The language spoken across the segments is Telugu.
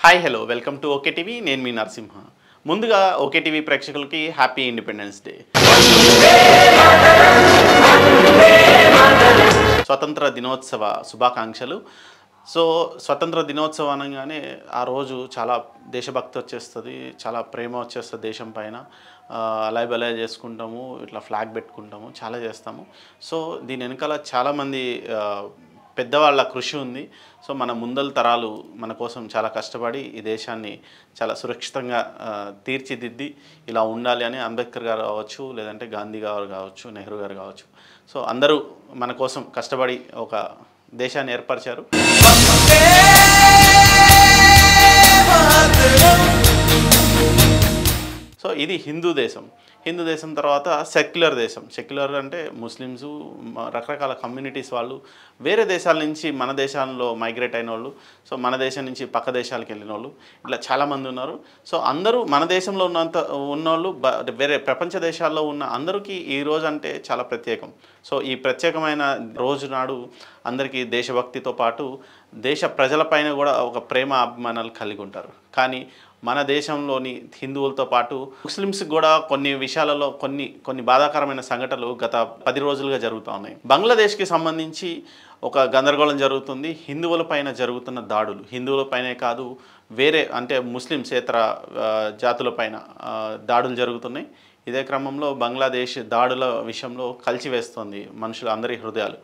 hi hello welcome to okay TV నేను మీ నరసింహ ముందుగా ఓకే టీవీ ప్రేక్షకులకి హ్యాపీ ఇండిపెండెన్స్ డే స్వతంత్ర దినోత్సవ శుభాకాంక్షలు సో స్వతంత్ర దినోత్సవం అనగానే ఆ రోజు చాలా దేశభక్తి వచ్చేస్తుంది చాలా ప్రేమ వచ్చేస్తుంది దేశం పైన ఆ, అలాయ్ బలాయ్ చేసుకుంటాము ఇట్లా ఫ్లాగ్ పెట్టుకుంటాము చాలా చేస్తాము సో దీని వెనకాల చాలామంది ఆ, పెద్దవాళ్ళ కృషి ఉంది సో మన ముందల తరాలు మన కోసం చాలా కష్టపడి ఈ దేశాన్ని చాలా సురక్షితంగా ఆ, తీర్చిదిద్ది ఇలా ఉండాలి అని అంబేద్కర్ గారు కావచ్చు లేదంటే గాంధీ గారు కావచ్చు నెహ్రూ గారు కావచ్చు సో అందరూ మన కోసం కష్టపడి ఒక దేశాన్ని ఏర్పరిచారు సో ఇది హిందూ దేశం హిందూ దేశం తర్వాత సెక్యులర్ దేశం సెక్యులర్ అంటే ముస్లిమ్స్ మ- రకరకాల కమ్యూనిటీస్ వాళ్ళు వేరే దేశాల నుంచి మన దేశాల్లో మైగ్రేట్ అయిన వాళ్ళు సో మన దేశం నుంచి పక్క దేశాలకు వెళ్ళిన వాళ్ళు ఇట్లా చాలామంది ఉన్నారు సో అందరూ మన దేశంలో ఉన్నంత ఉన్నోళ్ళు బ- వేరే ప్రపంచ దేశాల్లో ఉన్న అందరికీ ఈ రోజు అంటే చాలా ప్రత్యేకం సో ఈ ప్రత్యేకమైన రోజు నాడు అందరికీ దేశభక్తితో పాటు దేశ ప్రజలపైన కూడా ఒక ప్రేమ అభిమానాలు కలిగి ఉంటారు కానీ మన దేశంలోని హిందువులతో పాటు ముస్లిమ్స్ కూడా కొన్ని విషయాలలో కొన్ని కొన్ని బాధాకరమైన సంఘటనలు గత పది రోజులుగా జరుగుతూ ఉన్నాయి బంగ్లాదేశ్కి సంబంధించి ఒక గందరగోళం జరుగుతుంది హిందువుల పైన జరుగుతున్న దాడులు హిందువుల పైనే కాదు వేరే అంటే ముస్లిమ్స్ ఇతర ఆ, జాతులపైన ఆ, దాడులు జరుగుతున్నాయి ఇదే క్రమంలో బంగ్లాదేశ్ దాడుల విషయంలో కలిచివేస్తోంది మనుషులు అందరి హృదయాలు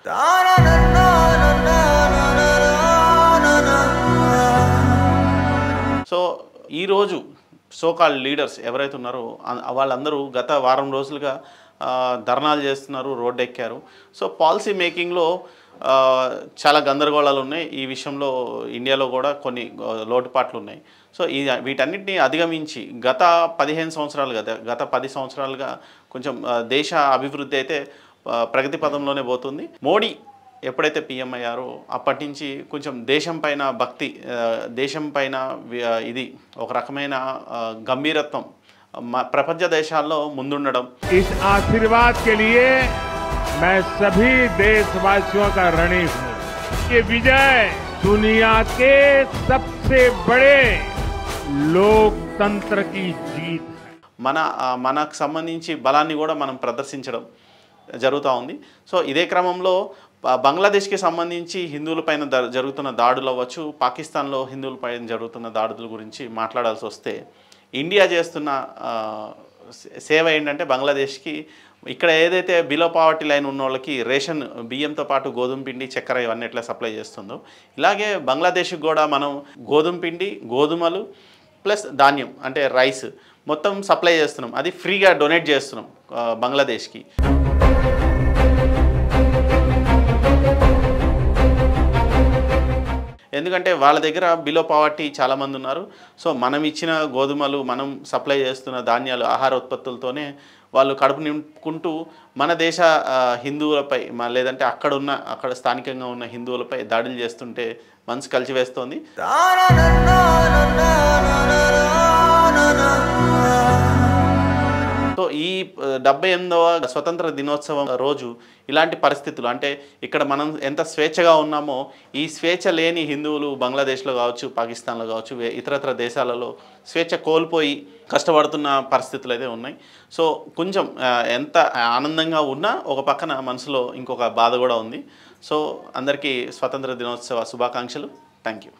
సో ఈరోజు సోకాల్ లీడర్స్ ఎవరైతే ఉన్నారో ఆ- వాళ్ళందరూ గత వారం రోజులుగా ఆ, ధర్నాలు చేస్తున్నారు రోడ్డు ఎక్కారు సో పాలసీ మేకింగ్లో ఆ, చాలా గందరగోళాలు ఉన్నాయి ఈ విషయంలో ఇండియాలో కూడా కొన్ని ఆ, లోటుపాట్లు ఉన్నాయి సో ఈ వీటన్నిటిని అధిగమించి గత పదిహేను సంవత్సరాలు గత గత పది సంవత్సరాలుగా కొంచెం ఆ, దేశ అభివృద్ధి అయితే ఆ, ప్రగతి పదంలోనే పోతుంది మోడీ ఎప్పుడైతే పిఎం అయ్యారో అప్పటి నుంచి కొంచెం దేశం పైన భక్తి ఆ, దేశం పైన వి- ఆ, ఇది ఒక రకమైన ఆ, గంభీరత్వం మ- ప్రపంచ దేశాల్లో ముందుండడం इस आशीर्वाद के लिए मैं सभी देशवासियों का ऋणी हूँ ये विजय दुनिया के सबसे बड़े लोकतंत्र की जीत है మన ఆ, మనకు సంబంధించి బలాన్ని కూడా మనం ప్రదర్శించడం జరుగుతూ ఉంది సో ఇదే క్రమంలో బ- బంగ్లాదేశ్కి సంబంధించి హిందువులపైన ద- జరుగుతున్న దాడులు అవ్వచ్చు పాకిస్తాన్లో హిందువులపైన జరుగుతున్న దాడుల గురించి మాట్లాడాల్సి వస్తే ఇండియా చేస్తున్న ఆ, సే- సేవ ఏంటంటే బంగ్లాదేశ్కి ఇక్కడ ఏదైతే బిలో పావర్టీ లైన్ ఉన్న వాళ్ళకి రేషన్ బియ్యంతో పాటు గోధుమ పిండి చక్కెర ఇవన్నీ ఎట్లా సప్లై చేస్తుందో ఇలాగే బంగ్లాదేశ్కి కూడా మనం గోధుమ పిండి గోధుమలు ప్లస్ ధాన్యం అంటే రైస్ మొత్తం సప్లై చేస్తున్నాం అది ఫ్రీగా డొనేట్ చేస్తున్నాం ఆ, బంగ్లాదేశ్కి ఎందుకంటే వాళ్ళ దగ్గర బిలో పావర్టీ చాలామంది ఉన్నారు సో మనం ఇచ్చిన గోధుమలు మనం సప్లై చేస్తున్న ధాన్యాలు ఆహార ఉత్పత్తులతోనే వాళ్ళు కడుపు నింపుకుంటూ మన దేశ ఆ, హిందువులపై మ- లేదంటే అక్కడ ఉన్న అక్కడ స్థానికంగా ఉన్న హిందువులపై దాడులు చేస్తుంటే మనసు కలిసివేస్తోంది సో ఈ ఆ, డెబ్బై ఎనిమిదవ స్వతంత్ర దినోత్సవం రోజు ఇలాంటి పరిస్థితులు అంటే ఇక్కడ మనం ఎంత స్వేచ్ఛగా ఉన్నామో ఈ స్వేచ్ఛ లేని హిందువులు బంగ్లాదేశ్లో కావచ్చు పాకిస్తాన్లో కావచ్చు వే- ఇతరత్ర దేశాలలో స్వేచ్ఛ కోల్పోయి కష్టపడుతున్న పరిస్థితులు అయితే ఉన్నాయి సో కొంచెం ఆ, ఎంత ఆనందంగా ఉన్నా ఒక పక్కన మనసులో ఇంకొక బాధ కూడా ఉంది సో అందరికీ స్వతంత్ర దినోత్సవ శుభాకాంక్షలు థ్యాంక్ యూ